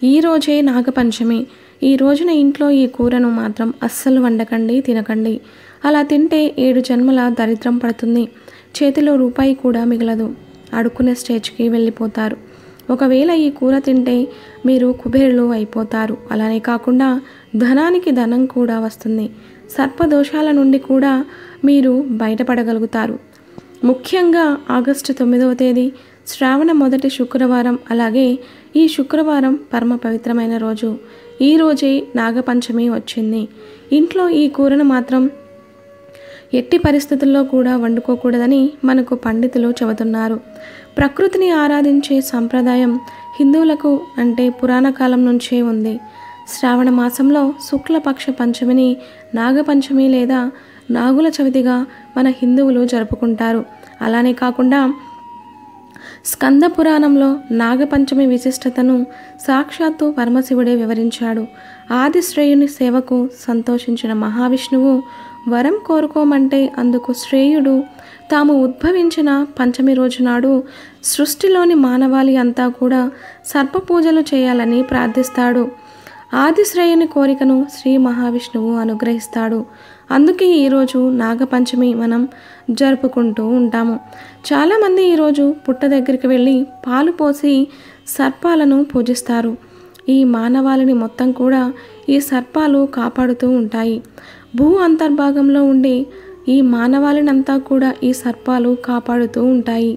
ఈ రోజే నాగపంచమి ఈ రోజున ఇంట్లో ఈ కూరను మాత్రం అస్సలు వండకండి తినకండి అలా తింటే ఏడు జన్మల దరిద్రం పడుతుంది చేతిలో రూపాయి కూడా మిగలదు అడుక్కునే స్టేజ్కి వెళ్ళిపోతారు ఒకవేళ ఈ కూర తింటే మీరు కుబేరులు అయిపోతారు అలానే కాకుండా ధనానికి ధనం కూడా వస్తుంది సర్పదోషాల నుండి కూడా మీరు బయటపడగలుగుతారు ముఖ్యంగా ఆగస్టు తొమ్మిదవ తేదీ శ్రావణ మొదటి శుక్రవారం అలాగే ఈ శుక్రవారం పరమ పవిత్రమైన రోజు ఈ రోజే నాగపంచమి వచ్చింది ఇంట్లో ఈ కూరను మాత్రం ఎట్టి పరిస్థితుల్లో కూడా వండుకోకూడదని మనకు పండితులు చెబుతున్నారు ప్రకృతిని ఆరాధించే సంప్రదాయం హిందువులకు అంటే పురాణ కాలం నుంచే ఉంది శ్రావణ మాసంలో శుక్లపక్ష పంచమిని నాగపంచమి లేదా నాగుల చవితిగా మన హిందువులు జరుపుకుంటారు అలానే కాకుండా స్కంద పురాణంలో నాగపంచమి విశిష్టతను సాక్షాత్తు పరమశివుడే వివరించాడు ఆదిశ్రేయుని సేవకు సంతోషించిన మహావిష్ణువు వరం కోరుకోమంటే అందుకు శ్రేయుడు తాము ఉద్భవించిన పంచమి రోజు నాడు సృష్టిలోని మానవాళి అంతా కూడా సర్ప పూజలు చేయాలని ప్రార్థిస్తాడు ఆదిశ్రేయుని కోరికను శ్రీ మహావిష్ణువు అనుగ్రహిస్తాడు అందుకే ఈరోజు నాగపంచమి మనం జరుపుకుంటూ ఉంటాము చాలామంది ఈరోజు పుట్ట దగ్గరికి వెళ్ళి పాలు పోసి సర్పాలను పూజిస్తారు ఈ మానవాళిని మొత్తం కూడా ఈ సర్పాలు కాపాడుతూ ఉంటాయి భూ అంతర్భాగంలో ఉండి ఈ మానవాళినంతా కూడా ఈ సర్పాలు కాపాడుతూ ఉంటాయి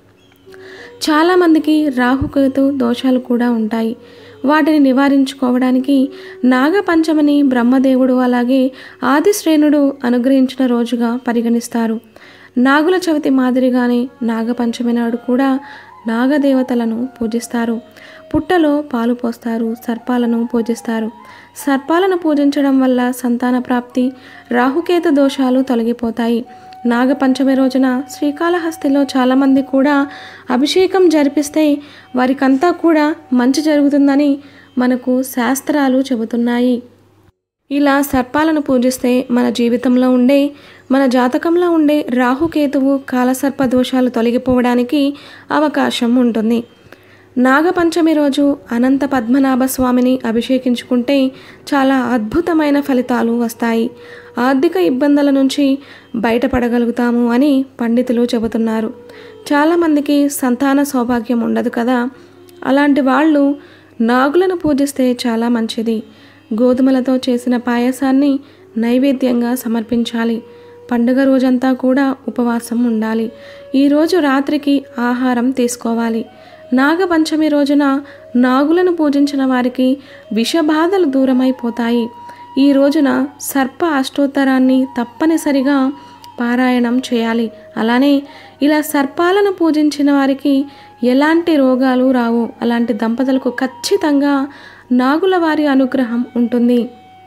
చాలామందికి రాహుకేతు దోషాలు కూడా ఉంటాయి వాటిని నివారించుకోవడానికి నాగపంచమిని బ్రహ్మదేవుడు అలాగే ఆదిశ్రేణుడు అనుగ్రహించిన రోజుగా పరిగణిస్తారు నాగుల చవితి మాదిరిగానే నాగపంచమి నాడు కూడా నాగదేవతలను పూజిస్తారు పుట్టలో పాలు పోస్తారు సర్పాలను పూజిస్తారు సర్పాలను పూజించడం వల్ల సంతాన ప్రాప్తి రాహుకేతు దోషాలు తొలగిపోతాయి నాగపంచమి రోజున శ్రీకాళహస్తిలో చాలామంది కూడా అభిషేకం జరిపిస్తే వారికంతా కూడా మంచి జరుగుతుందని మనకు శాస్త్రాలు చెబుతున్నాయి ఇలా సర్పాలను పూజిస్తే మన జీవితంలో ఉండే మన జాతకంలో ఉండే రాహుకేతువు కాలసర్ప దోషాలు తొలగిపోవడానికి అవకాశం ఉంటుంది నాగపంచమి రోజు అనంత పద్మనాభ స్వామిని అభిషేకించుకుంటే చాలా అద్భుతమైన ఫలితాలు వస్తాయి ఆర్థిక ఇబ్బందుల నుంచి బయటపడగలుగుతాము అని పండితులు చెబుతున్నారు చాలామందికి సంతాన సౌభాగ్యం ఉండదు కదా అలాంటి వాళ్ళు నాగులను పూజిస్తే చాలా మంచిది గోధుమలతో చేసిన పాయసాన్ని నైవేద్యంగా సమర్పించాలి పండుగ రోజంతా కూడా ఉపవాసం ఉండాలి ఈరోజు రాత్రికి ఆహారం తీసుకోవాలి నాగపంచమి రోజున నాగులను పూజించిన వారికి విషబాధలు దూరమైపోతాయి ఈ రోజున సర్ప అష్టోత్తరాన్ని తప్పనిసరిగా పారాయణం చేయాలి అలానే ఇలా సర్పాలను పూజించిన వారికి ఎలాంటి రోగాలు రావు అలాంటి దంపతులకు ఖచ్చితంగా నాగుల వారి అనుగ్రహం ఉంటుంది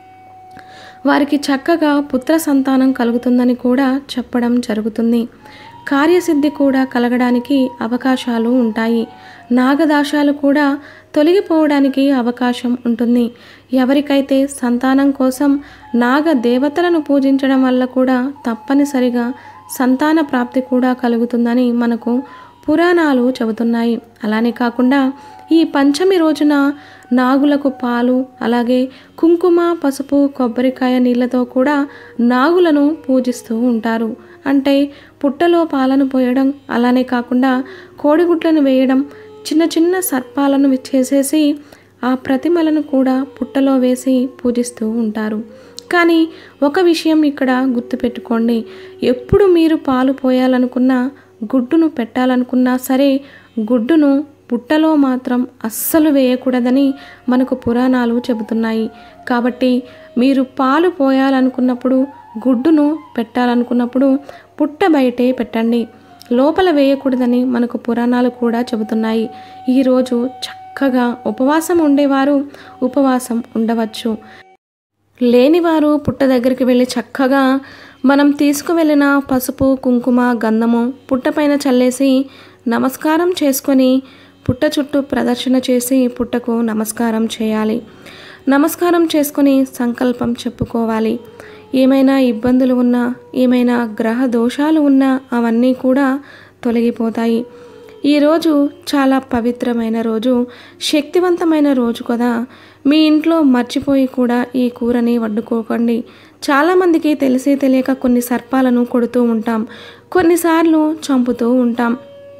వారికి చక్కగా పుత్ర సంతానం కలుగుతుందని కూడా చెప్పడం జరుగుతుంది కార్యసిద్ధి కూడా కలగడానికి అవకాశాలు ఉంటాయి నాగదాశాలు కూడా తొలగిపోవడానికి అవకాశం ఉంటుంది ఎవరికైతే సంతానం కోసం నాగ దేవతలను పూజించడం వల్ల కూడా తప్పనిసరిగా సంతాన ప్రాప్తి కూడా కలుగుతుందని మనకు పురాణాలు చెబుతున్నాయి అలానే కాకుండా ఈ పంచమి రోజున నాగులకు పాలు అలాగే కుంకుమ పసుపు కొబ్బరికాయ నీళ్ళతో కూడా నాగులను పూజిస్తూ ఉంటారు అంటే పుట్టలో పాలను పోయడం అలానే కాకుండా కోడిగుడ్లను వేయడం చిన్న చిన్న సర్పాలను చేసేసి ఆ ప్రతిమలను కూడా పుట్టలో వేసి పూజిస్తూ ఉంటారు కానీ ఒక విషయం ఇక్కడ గుర్తుపెట్టుకోండి ఎప్పుడు మీరు పాలు పోయాలనుకున్నా గుడ్డును పెట్టాలనుకున్నా సరే గుడ్డును పుట్టలో మాత్రం అస్సలు వేయకూడదని మనకు పురాణాలు చెబుతున్నాయి కాబట్టి మీరు పాలు పోయాలనుకున్నప్పుడు గుడ్డును పెట్టాలనుకున్నప్పుడు పుట్ట బయటే పెట్టండి లోపల వేయకూడదని మనకు పురాణాలు కూడా చెబుతున్నాయి ఈరోజు చక్కగా ఉపవాసం ఉండేవారు ఉపవాసం ఉండవచ్చు లేనివారు పుట్ట దగ్గరికి వెళ్ళి చక్కగా మనం తీసుకువెళ్ళిన పసుపు కుంకుమ గంధము పుట్టపైన చల్లేసి నమస్కారం చేసుకొని పుట్ట చుట్టూ ప్రదర్శన చేసి పుట్టకు నమస్కారం చేయాలి నమస్కారం చేసుకొని సంకల్పం చెప్పుకోవాలి ఏమైనా ఇబ్బందులు ఉన్నా ఏమైనా గ్రహ దోషాలు ఉన్నా అవన్నీ కూడా తొలగిపోతాయి ఈరోజు చాలా పవిత్రమైన రోజు శక్తివంతమైన రోజు కదా మీ ఇంట్లో మర్చిపోయి కూడా ఈ కూరని వండుకోకండి చాలామందికి తెలిసి తెలియక కొన్ని సర్పాలను కొడుతూ ఉంటాం కొన్నిసార్లు చంపుతూ ఉంటాం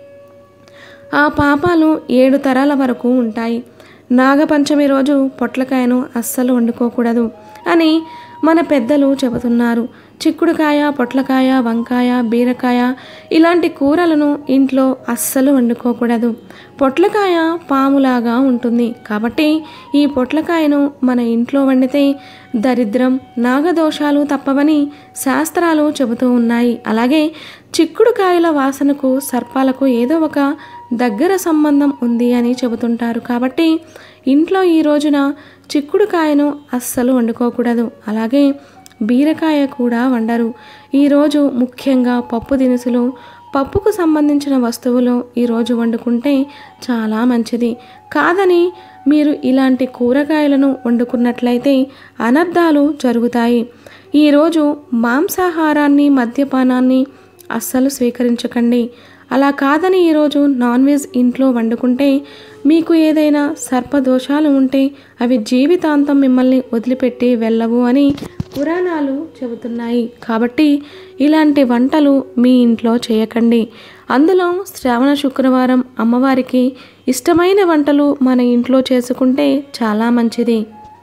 ఆ పాపాలు ఏడు తరాల వరకు ఉంటాయి నాగపంచమి రోజు పొట్లకాయను అస్సలు వండుకోకూడదు అని మన పెద్దలు చెబుతున్నారు చిక్కుడుకాయ పొట్లకాయ వంకాయ బీరకాయ ఇలాంటి కూరలను ఇంట్లో అస్సలు వండుకోకూడదు పొట్లకాయ పాములాగా ఉంటుంది కాబట్టి ఈ పొట్లకాయను మన ఇంట్లో వండితే దరిద్రం నాగదోషాలు తప్పవని శాస్త్రాలు చెబుతూ ఉన్నాయి అలాగే చిక్కుడుకాయల వాసనకు సర్పాలకు ఏదో ఒక దగ్గర సంబంధం ఉంది అని చెబుతుంటారు కాబట్టి ఇంట్లో ఈ రోజున చిక్కుడుకాయను అస్సలు వండుకోకూడదు అలాగే బీరకాయ కూడా వండరు ఈరోజు ముఖ్యంగా పప్పు దినుసులు పప్పుకు సంబంధించిన వస్తువులు ఈరోజు వండుకుంటే చాలా మంచిది కాదని మీరు ఇలాంటి కూరగాయలను వండుకున్నట్లయితే అనర్థాలు జరుగుతాయి ఈరోజు మాంసాహారాన్ని మద్యపానాన్ని అస్సలు స్వీకరించకండి అలా కాదని ఈరోజు నాన్ వెజ్ ఇంట్లో వండుకుంటే మీకు ఏదైనా సర్పదోషాలు ఉంటే అవి జీవితాంతం మిమ్మల్ని వదిలిపెట్టి వెళ్ళవు అని పురాణాలు చెబుతున్నాయి కాబట్టి ఇలాంటి వంటలు మీ ఇంట్లో చేయకండి అందులో శ్రావణ శుక్రవారం అమ్మవారికి ఇష్టమైన వంటలు మన ఇంట్లో చేసుకుంటే చాలా మంచిది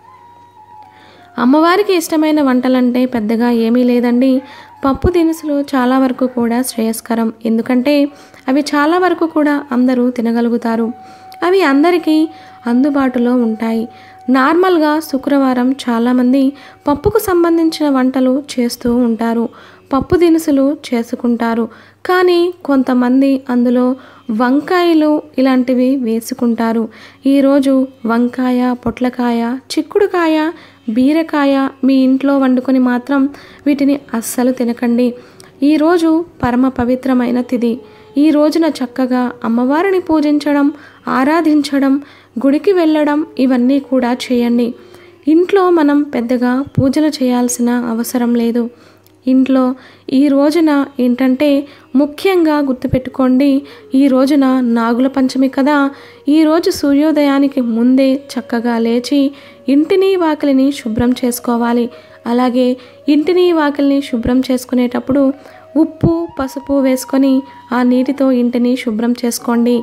అమ్మవారికి ఇష్టమైన వంటలంటే పెద్దగా ఏమీ లేదండి పప్పు దినుసులు చాలా వరకు కూడా శ్రేయస్కరం ఎందుకంటే అవి చాలా వరకు కూడా అందరూ తినగలుగుతారు అవి అందరికీ అందుబాటులో ఉంటాయి నార్మల్గా శుక్రవారం చాలామంది పప్పుకు సంబంధించిన వంటలు చేస్తూ ఉంటారు పప్పు దినుసులు చేసుకుంటారు కానీ కొంతమంది అందులో వంకాయలు ఇలాంటివి వేసుకుంటారు ఈరోజు వంకాయ పొట్లకాయ చిక్కుడుకాయ బీరకాయ మీ ఇంట్లో వండుకొని మాత్రం వీటిని అస్సలు తినకండి ఈరోజు పరమ పవిత్రమైన తిథి ఈ రోజున చక్కగా అమ్మవారిని పూజించడం ఆరాధించడం గుడికి వెళ్ళడం ఇవన్నీ కూడా చేయండి ఇంట్లో మనం పెద్దగా పూజలు చేయాల్సిన అవసరం లేదు ఇంట్లో ఈ రోజున ఏంటంటే ముఖ్యంగా గుర్తుపెట్టుకోండి ఈ రోజున నాగుల పంచమి కదా ఈరోజు సూర్యోదయానికి ముందే చక్కగా లేచి ఇంటిని వాకిలిని శుభ్రం చేసుకోవాలి అలాగే ఇంటిని వాకిలిని శుభ్రం చేసుకునేటప్పుడు ఉప్పు పసుపు వేసుకొని ఆ నీటితో ఇంటిని శుభ్రం చేసుకోండి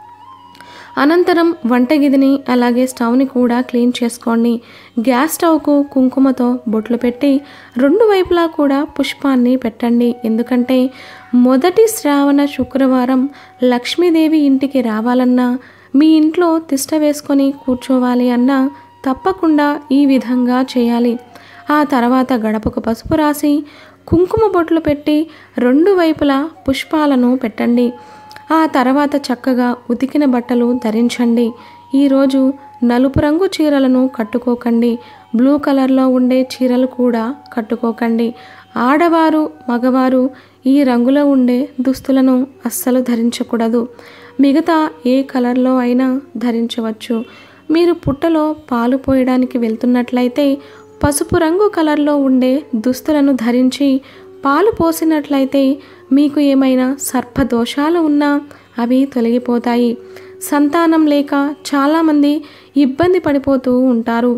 అనంతరం వంటగిదిని అలాగే స్టవ్ని కూడా క్లీన్ చేసుకోండి గ్యాస్ స్టవ్కు కుంకుమతో బొట్లు పెట్టి రెండు వైపులా కూడా పుష్పాన్ని పెట్టండి ఎందుకంటే మొదటి శ్రావణ శుక్రవారం లక్ష్మీదేవి ఇంటికి రావాలన్నా మీ ఇంట్లో తిష్ట వేసుకొని కూర్చోవాలి అన్నా తప్పకుండా ఈ విధంగా చేయాలి ఆ తర్వాత గడపకు పసుపు రాసి కుంకుమ బొట్లు పెట్టి రెండు వైపులా పుష్పాలను పెట్టండి ఆ తర్వాత చక్కగా ఉతికిన బట్టలు ధరించండి ఈరోజు నలుపు రంగు చీరలను కట్టుకోకండి బ్లూ కలర్లో ఉండే చీరలు కూడా కట్టుకోకండి ఆడవారు మగవారు ఈ రంగులో ఉండే దుస్తులను అస్సలు ధరించకూడదు మిగతా ఏ కలర్లో అయినా ధరించవచ్చు మీరు పుట్టలో పాలు పోయడానికి వెళ్తున్నట్లయితే పసుపు రంగు కలర్లో ఉండే దుస్తులను ధరించి పాలు పోసినట్లయితే మీకు ఏమైనా సర్పదోషాలు ఉన్నా అవి తొలగిపోతాయి సంతానం లేక చాలామంది ఇబ్బంది పడిపోతూ ఉంటారు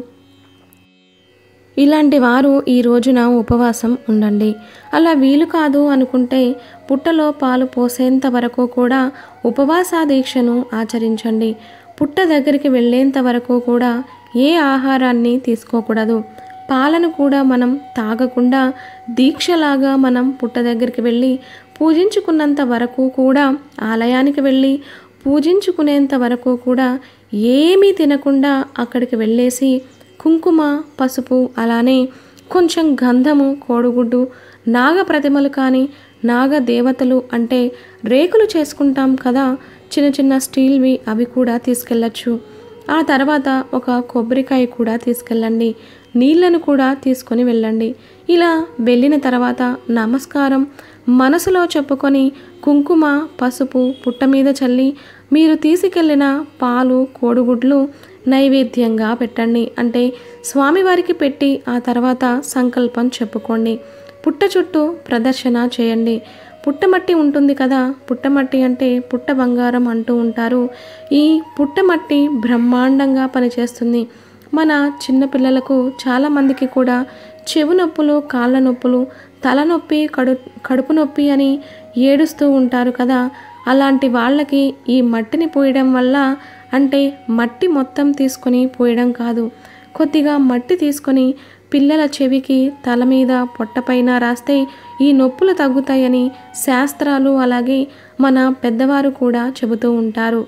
ఇలాంటి వారు ఈ రోజున ఉపవాసం ఉండండి అలా వీలు కాదు అనుకుంటే పుట్టలో పాలు పోసేంత వరకు కూడా ఉపవాస దీక్షను ఆచరించండి పుట్ట దగ్గరికి వెళ్ళేంత వరకు కూడా ఏ ఆహారాన్ని తీసుకోకూడదు పాలను కూడా మనం తాగకుండా దీక్షలాగా మనం పుట్ట దగ్గరికి వెళ్ళి పూజించుకున్నంత వరకు కూడా ఆలయానికి వెళ్ళి పూజించుకునేంత వరకు కూడా ఏమీ తినకుండా అక్కడికి వెళ్ళేసి కుంకుమ పసుపు అలానే కొంచెం గంధము కోడిగుడ్డు నాగ ప్రతిమలు కానీ నాగ దేవతలు అంటే రేకులు చేసుకుంటాం కదా చిన్న చిన్న స్టీల్వి అవి కూడా తీసుకెళ్ళచ్చు ఆ తర్వాత ఒక కొబ్బరికాయ కూడా తీసుకెళ్ళండి నీళ్లను కూడా తీసుకొని వెళ్ళండి ఇలా వెళ్ళిన తర్వాత నమస్కారం మనసులో చెప్పుకొని కుంకుమ పసుపు పుట్ట మీద చల్లి మీరు తీసుకెళ్ళిన పాలు కోడిగుడ్లు నైవేద్యంగా పెట్టండి అంటే స్వామివారికి పెట్టి ఆ తర్వాత సంకల్పం చెప్పుకోండి పుట్ట చుట్టూ ప్రదర్శన చేయండి పుట్టమట్టి ఉంటుంది కదా పుట్టమట్టి అంటే పుట్ట బంగారం అంటూ ఉంటారు ఈ పుట్టమట్టి బ్రహ్మాండంగా పనిచేస్తుంది మన చిన్నపిల్లలకు చాలామందికి కూడా చెవు నొప్పులు కాళ్ళ నొప్పులు తలనొప్పి కడు కడుపు నొప్పి అని ఏడుస్తూ ఉంటారు కదా అలాంటి వాళ్ళకి ఈ మట్టిని పోయడం వల్ల అంటే మట్టి మొత్తం తీసుకొని పోయడం కాదు కొద్దిగా మట్టి తీసుకొని పిల్లల చెవికి తల మీద పొట్టపైన రాస్తే ఈ నొప్పులు తగ్గుతాయని శాస్త్రాలు అలాగే మన పెద్దవారు కూడా చెబుతూ ఉంటారు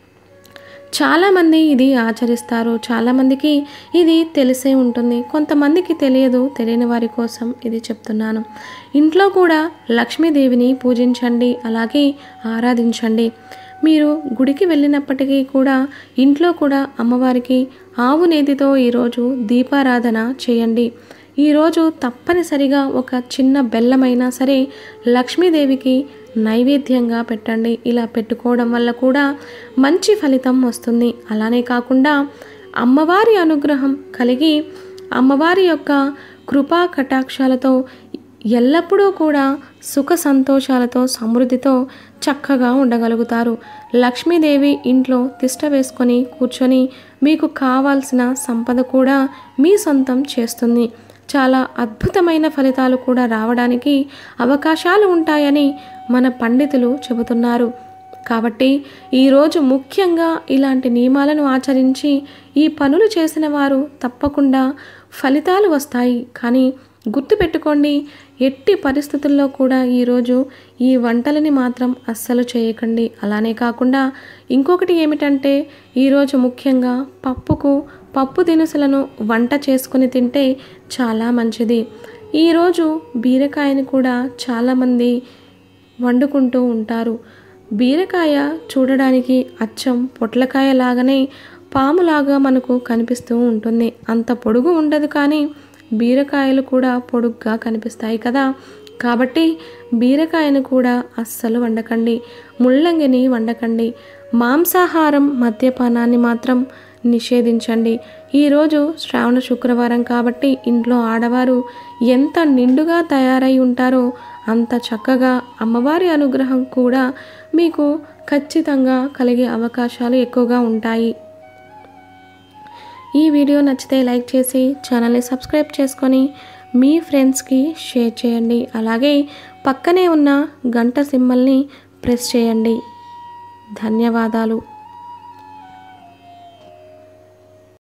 చాలామంది ఇది ఆచరిస్తారు చాలామందికి ఇది తెలిసే ఉంటుంది కొంతమందికి తెలియదు తెలియని వారి కోసం ఇది చెప్తున్నాను ఇంట్లో కూడా లక్ష్మీదేవిని పూజించండి అలాగే ఆరాధించండి మీరు గుడికి వెళ్ళినప్పటికీ కూడా ఇంట్లో కూడా అమ్మవారికి ఆవు నేతితో ఈరోజు దీపారాధన చేయండి ఈరోజు తప్పనిసరిగా ఒక చిన్న బెల్లమైనా సరే లక్ష్మీదేవికి నైవేద్యంగా పెట్టండి ఇలా పెట్టుకోవడం వల్ల కూడా మంచి ఫలితం వస్తుంది అలానే కాకుండా అమ్మవారి అనుగ్రహం కలిగి అమ్మవారి యొక్క కృపా కటాక్షాలతో ఎల్లప్పుడూ కూడా సుఖ సంతోషాలతో సమృద్ధితో చక్కగా ఉండగలుగుతారు లక్ష్మీదేవి ఇంట్లో తిష్ట వేసుకొని కూర్చొని మీకు కావాల్సిన సంపద కూడా మీ సొంతం చేస్తుంది చాలా అద్భుతమైన ఫలితాలు కూడా రావడానికి అవకాశాలు ఉంటాయని మన పండితులు చెబుతున్నారు కాబట్టి ఈరోజు ముఖ్యంగా ఇలాంటి నియమాలను ఆచరించి ఈ పనులు చేసిన వారు తప్పకుండా ఫలితాలు వస్తాయి కానీ గుర్తుపెట్టుకోండి ఎట్టి పరిస్థితుల్లో కూడా ఈరోజు ఈ వంటలని మాత్రం అస్సలు చేయకండి అలానే కాకుండా ఇంకొకటి ఏమిటంటే ఈరోజు ముఖ్యంగా పప్పుకు పప్పు దినుసులను వంట చేసుకొని తింటే చాలా మంచిది ఈరోజు బీరకాయని కూడా చాలామంది వండుకుంటూ ఉంటారు బీరకాయ చూడడానికి అచ్చం పొట్లకాయ లాగానే పాములాగా మనకు కనిపిస్తూ ఉంటుంది అంత పొడుగు ఉండదు కానీ బీరకాయలు కూడా పొడుగ్గా కనిపిస్తాయి కదా కాబట్టి బీరకాయను కూడా అస్సలు వండకండి ముల్లంగిని వండకండి మాంసాహారం మద్యపానాన్ని మాత్రం నిషేధించండి ఈరోజు శ్రావణ శుక్రవారం కాబట్టి ఇంట్లో ఆడవారు ఎంత నిండుగా తయారై ఉంటారో అంత చక్కగా అమ్మవారి అనుగ్రహం కూడా మీకు ఖచ్చితంగా కలిగే అవకాశాలు ఎక్కువగా ఉంటాయి ఈ వీడియో నచ్చితే లైక్ చేసి ఛానల్ని సబ్స్క్రైబ్ చేసుకొని మీ ఫ్రెండ్స్కి షేర్ చేయండి అలాగే పక్కనే ఉన్న గంట సింబల్ని ప్రెస్ చేయండి ధన్యవాదాలు